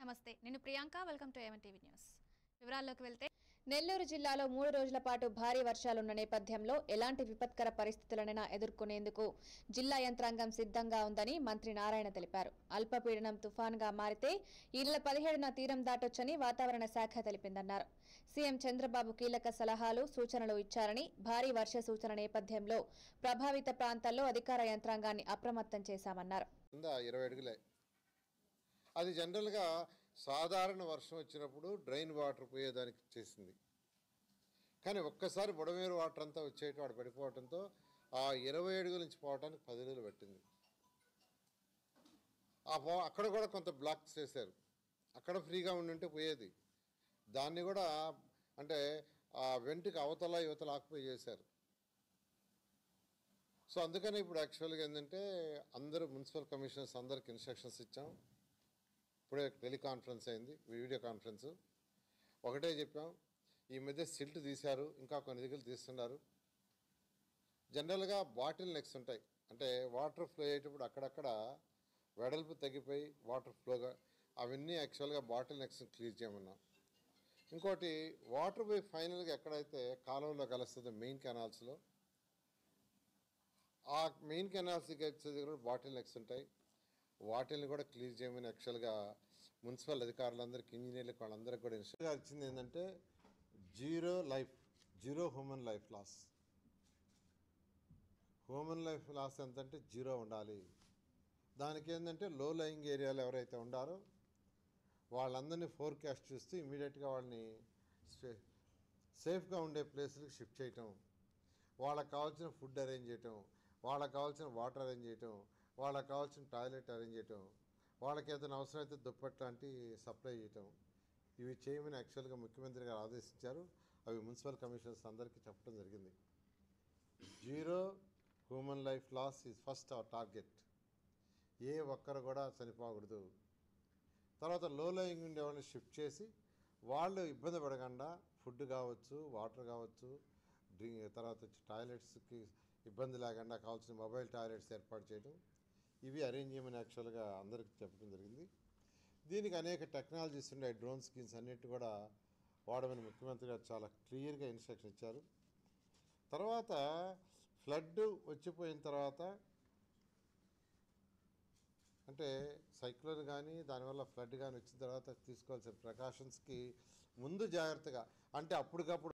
నమస్తే నేను Priyanka welcome to ఏమన్ టీవీ న్యూస్ వివరాల్లోకి వెళ్తే నెల్లూరు జిల్లాలో మూడు రోజుల పాటు భారీ వర్షాలున్న నేపథ్యంలో ఎలాంటి విపత్కర పరిస్థితులనైనా ఎదుర్కొనేందుకు జిల్లా యంత్రాంగం సిద్ధంగా ఉందని మంత్రి నారాయణ తెలిపారు అల్పపీడనం తుఫాన్గా మారితే ఈ నెల పదిహేడున తీరం దాటొచ్చని వాతావరణ శాఖ తెలిపిందన్నారు సీఎం చంద్రబాబు కీలక సలహాలు సూచనలు ఇచ్చారని భారీ వర్ష సూచన నేపథ్యంలో ప్రభావిత ప్రాంతాల్లో అధికార యంత్రాంగాన్ని అప్రమత్తం చేశామన్నారు కింద ఇరవై అడుగులే అది జనరల్గా సాధారణ వర్షం వచ్చినప్పుడు డ్రైన్ వాటర్ పోయేదానికి చేసింది కానీ ఒక్కసారి బుడమేరు వాటర్ అంతా వచ్చేటి వాడు పడిపోవడంతో ఆ ఇరవై అడుగుల నుంచి పోవడానికి పది రోజులు పట్టింది ఆ పో అక్కడ కూడా కొంత బ్లాక్స్ చేశారు అక్కడ ఫ్రీగా ఉండుంటే పోయేది దాన్ని కూడా అంటే ఆ వెంటికి అవతల యువతల ఆక్యుపై చేశారు సో అందుకని ఇప్పుడు యాక్చువల్గా ఏంటంటే అందరూ మున్సిపల్ కమిషనర్స్ అందరికి ఇన్స్ట్రక్షన్స్ ఇచ్చాం ఇప్పుడే టెలికాన్ఫరెన్స్ అయింది వీడియో కాన్ఫరెన్స్ ఒకటే చెప్పాం ఈ మధ్య సిల్ట్ తీశారు ఇంకా కొన్ని దగ్గర తీస్తున్నారు జనరల్గా బాటిల్ నెక్స్ ఉంటాయి అంటే వాటర్ ఫ్లో అయ్యేటప్పుడు అక్కడక్కడ వెడల్పు తగ్గిపోయి వాటర్ ఫ్లోగా అవన్నీ యాక్చువల్గా బాటిల్ నెక్స్ క్లియర్ చేయమన్నాం ఇంకోటి వాటర్ పోయి ఫైనల్గా ఎక్కడైతే కాలువలో కలుస్తుందో మెయిన్ కెనాల్స్లో ఆ మెయిన్ కెనాల్స్కి వచ్చే దగ్గర బాటిల్ నెక్స్ ఉంటాయి వాటిల్ని కూడా క్లియర్ చేయమని యాక్చువల్గా మున్సిపల్ అధికారులందరికీ ఇంజనీర్లకు వాళ్ళందరికీ కూడా ఇన్స్ట్రక్షన్ ఇచ్చింది ఏంటంటే zero life zero human life loss human life loss ఎంత అంటే జీరో ఉండాలి దానికి ఏంటంటే లో లయింగ్ ఏరియాలో ఎవరైతే ఉండారో వాళ్ళందరినీ ఫోర్కాస్ట్ చూస్తూ ఇమీడియట్గా వాళ్ళని సే- సేఫ్గా ఉండే ప్లేస్లకు షిఫ్ట్ చేయటం వాళ్ళకి కావాల్సిన ఫుడ్ అరేంజ్ చేయటం వాళ్ళకి కావాల్సిన వాటర్ అరేంజ్ చేయటం వాళ్ళకి కావాల్సిన టాయిలెట్ అరేంజ్ చేయటం వాళ్ళకి ఏదైనా అవసరమైతే దుప్పట్ లాంటి సప్లై చేయటం ఇవి చేయమని యాక్చువల్గా ముఖ్యమంత్రి గారు ఆదేశించారు అవి మున్సిపల్ కమిషనర్స్ అందరికీ చెప్పడం జరిగింది zero human life loss is first our target ఏ ఒక్కరు కూడా చనిపోకూడదు తర్వాత లో లయింగ్ ఉండే వాళ్ళని షిఫ్ట్ చేసి వాళ్ళు ఇబ్బంది పడకుండా ఫుడ్ కావచ్చు వాటర్ కావచ్చు డ్రింక్ తర్వాత వచ్చి టాయిలెట్స్కి ఇబ్బంది లేకుండా కావాల్సిన మొబైల్ టాయిలెట్స్ ఏర్పాటు చేయడం ఇవి అరేంజ్ చేయమని యాక్చువల్గా అందరికీ చెప్పడం జరిగింది దీనికి అనేక టెక్నాలజీస్ ఉన్నాయి డ్రోన్ స్కీమ్స్ అన్నిటి కూడా వాడమని ముఖ్యమంత్రి గారు చాలా క్లియర్గా ఇన్స్ట్రక్షన్ ఇచ్చారు తర్వాత ఫ్లడ్ వచ్చిపోయిన తర్వాత అంటే సైక్లోన్ కానీ దానివల్ల ఫ్లడ్ కానీ వచ్చిన తర్వాత తీసుకోవాల్సిన ప్రికాషన్స్కి ముందు జాగ్రత్తగా అంటే అప్పటికప్పుడు